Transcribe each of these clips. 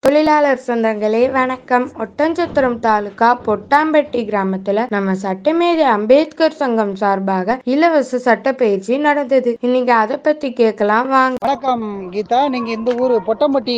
தொழிலாளர் சொந்தங்களே வணக்கம் ஒட்டஞ்சத்திரம் தாலுகா பொட்டாம்பட்டி கிராமத்துல நம்ம சட்டமேதை அம்பேத்கர் சங்கம் சார்பாக இலவச சட்ட பயிற்சி நடந்தது இன்னைக்கு அதை பத்தி கேட்கலாம் வாங்க வணக்கம் கீதா நீங்கள் இந்த ஊர் பொட்டம்பட்டி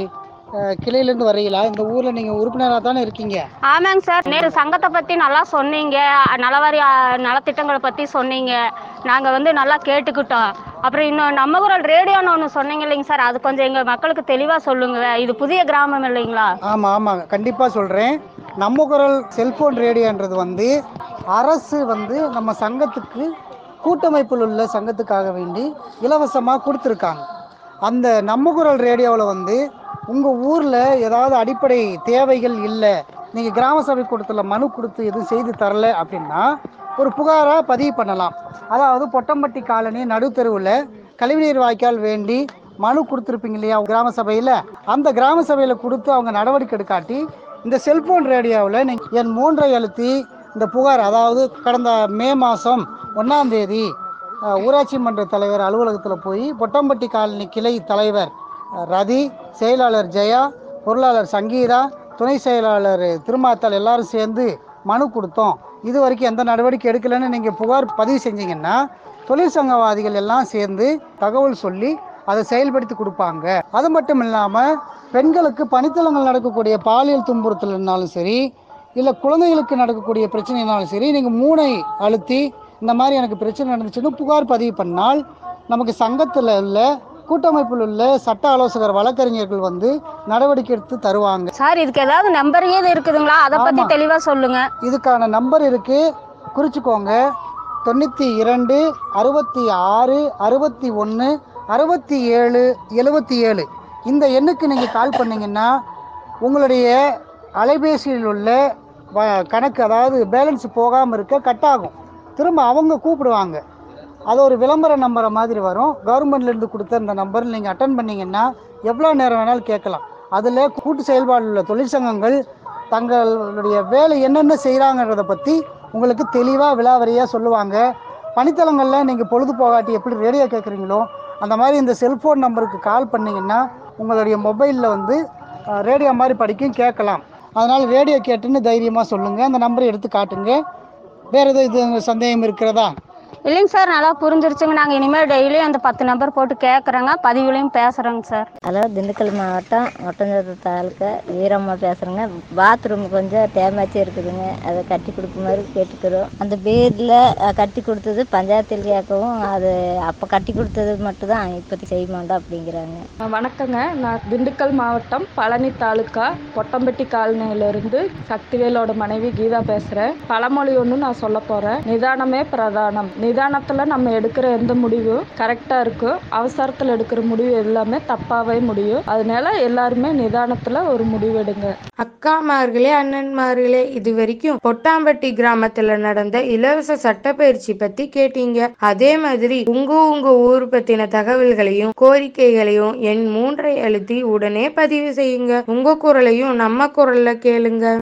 அஹ், கிளையிலேருந்து வரீங்களா இந்த ஊரில் நீங்கள் உறுப்பினராக தானே இருக்கீங்க ஆமாங்க சார் நேற்று சங்கத்தை பற்றி நல்லா சொன்னீங்க நலவாரி ஆ, நலத்திட்டங்களை பற்றி சொன்னீங்க நாங்கள் வந்து நல்லா கேட்டுக்கிட்டோம் அப்புறம் இன்னும் நம்ம குரல் ரேடியோன்னு ஒன்று சொன்னீங்க இல்லைங்க சார் அது கொஞ்சம் எங்கள் மக்களுக்கு தெளிவாக சொல்லுங்க இது புதிய கிராமம் இல்லைங்களா ஆமாம் ஆமாம் கண்டிப்பாக சொல்கிறேன் நம்ம குரல் செல்ஃபோன் ரேடியோன்றது வந்து அரசு வந்து நம்ம சங்கத்துக்கு கூட்டமைப்பில் உள்ள சங்கத்துக்காக வேண்டி இலவசமாக கொடுத்துருக்காங்க அந்த நம்ம குரல் ரேடியோவில் வந்து உங்கள் ஊரில் ஏதாவது அடிப்படை தேவைகள் இல்லை நீங்கள் கிராம சபை கூட்டத்தில் மனு கொடுத்து எதுவும் செய்து தரல அப்படின்னா ஒரு புகாராக பதிவு பண்ணலாம் அதாவது பொட்டம்பட்டி காலனி நடுத்தெருவில் கழிவுநீர் வாய்க்கால் வேண்டி மனு கொடுத்துருப்பீங்க இல்லையா கிராம சபையில் அந்த கிராம சபையில் கொடுத்து அவங்க நடவடிக்கை எடுக்காட்டி இந்த செல்போன் ரேடியோவில் நீங்கள் என் மூன்றை அழுத்தி இந்த புகார் அதாவது கடந்த மே மாதம் ஒன்றாம் தேதி அஹ், ஊராட்சி மன்ற தலைவர் அலுவலகத்தில் போய் பொட்டம்பட்டி காலனி கிளை தலைவர் அஹ், ரதி செயலாளர் ஜெயா பொருளாளர் சங்கீதா துணை செயலாளர் திருமாத்தாள் எல்லாரும் சேர்ந்து மனு கொடுத்தோம் இது வரைக்கும் எந்த நடவடிக்கை எடுக்கலைன்னு நீங்கள் புகார் பதிவு செஞ்சீங்கன்னா தொழிற்சங்கவாதிகள் எல்லாம் சேர்ந்து தகவல் சொல்லி அதை செயல்படுத்தி கொடுப்பாங்க அது மட்டும் இல்லாமல் பெண்களுக்கு பணித்தளங்கள் நடக்கக்கூடிய பாலியல் துன்புறுத்தல்னாலும் சரி இல்லை குழந்தைகளுக்கு நடக்கக்கூடிய பிரச்சனைனாலும் சரி நீங்கள் மூனை அழுத்தி இந்த மாதிரி எனக்கு பிரச்சனை நடந்துச்சுன்னு புகார் பதிவு பண்ணால் நமக்கு சங்கத்தில் உள்ள கூட்டமைப்பில் உள்ள சட்ட ஆலோசகர் வழக்கறிஞர்கள் வந்து நடவடிக்கை எடுத்து தருவாங்க சார் இதுக்கு ஏதாவது நம்பர் ஏது இருக்குதுங்களா அதை பற்றி ஆமா. தெளிவாக சொல்லுங்க இதுக்கான நம்பர் இருக்கு குறிச்சுக்கோங்க தொண்ணூற்றி இரண்டு அறுபத்தி ஆறு அறுபத்தி ஒன்று அறுபத்தி ஏழு எழுபத்தி ஏழு இந்த எண்ணுக்கு நீங்கள் கால் பண்ணீங்கன்னா உங்களுடைய அலைபேசியில் உள்ள வ கணக்கு அதாவது பேலன்ஸ் போகாமல் இருக்க கட் ஆகும் திரும்ப அவங்க கூப்பிடுவாங்க அது ஒரு விளம்பர நம்பரை மாதிரி வரும் கவர்மெண்ட்லேருந்து கொடுத்த இந்த நம்பர் நீங்கள் அட்டன் பண்ணீங்கன்னா எவ்வளோ நேரம் வேணாலும் கேட்கலாம் அதில் கூட்டு செயல்பாடு உள்ள தொழிற்சங்கங்கள் தங்களுடைய வேலை என்னென்ன செய்கிறாங்கன்றதை பற்றி உங்களுக்கு தெளிவாக விலாவரியாக சொல்லுவாங்க பணித்தளங்களில் நீங்கள் பொழுது போகாட்டி எப்படி ரேடியோ கேட்குறீங்களோ அந்த மாதிரி இந்த செல்ஃபோன் நம்பருக்கு கால் பண்ணிங்கன்னா உங்களுடைய மொபைலில் வந்து அஹ், ரேடியோ மாதிரி படிக்கும் கேட்கலாம் அதனால் ரேடியோ கேட்டுன்னு தைரியமாக சொல்லுங்கள் அந்த நம்பரை எடுத்து காட்டுங்க வேறு எதுவும் இது சந்தேகம் இருக்கிறதா இல்லைங்க சார் நல்லா புரிஞ்சிருச்சுங்க நாங்கள் இனிமேல் டெய்லியும் அந்த பத்து நம்பர் போட்டு கேட்குறோங்க பதிவுலையும் பேசுகிறோங்க சார் ஹலோ திண்டுக்கல் மாவட்டம் ஒட்டஞ்சத்திரம் தாலுக்கா வீரம்மா பேசுகிறேங்க பாத்ரூம் கொஞ்சம் டேமேஜ் இருக்குதுங்க அதை கட்டி கொடுக்குமாறு கேட்டுக்கிறோம் அந்த பேரில் கட்டி கொடுத்தது பஞ்சாயத்தில் கேட்கவும் அது அப்போ கட்டி கொடுத்தது மட்டும் தான் இப்போதைக்கு செய்ய மாட்டோம் அப்படிங்கிறாங்க வணக்கங்க நான் திண்டுக்கல் மாவட்டம் பழனி தாலுக்கா பொட்டம்பட்டி காலனியிலிருந்து சக்திவேலோட மனைவி கீதா பேசுகிறேன் பழமொழி ஒன்று நான் சொல்ல போகிறேன் நிதானமே பிரதானம் நிதானத்தில் நம்ம எடுக்கிற எந்த முடிவும் கரெக்டாக இருக்கும் அவசரத்தில் எடுக்கிற முடிவு எல்லாமே தப்பாகவே முடியும் அதனால எல்லாருமே நிதானத்தில் ஒரு முடிவு எடுங்க அக்காமார்களே அண்ணன்மார்களே இது வரைக்கும் பொட்டாம்பட்டி கிராமத்துல நடந்த இலவச சட்ட பயிற்சி பத்தி கேட்டீங்க அதே மாதிரி உங்க உங்க ஊர் பத்தின தகவல்களையும் கோரிக்கைகளையும் என் மூன்றை அழுத்தி உடனே பதிவு செய்யுங்க உங்க குரலையும் நம்ம குரல்ல கேளுங்க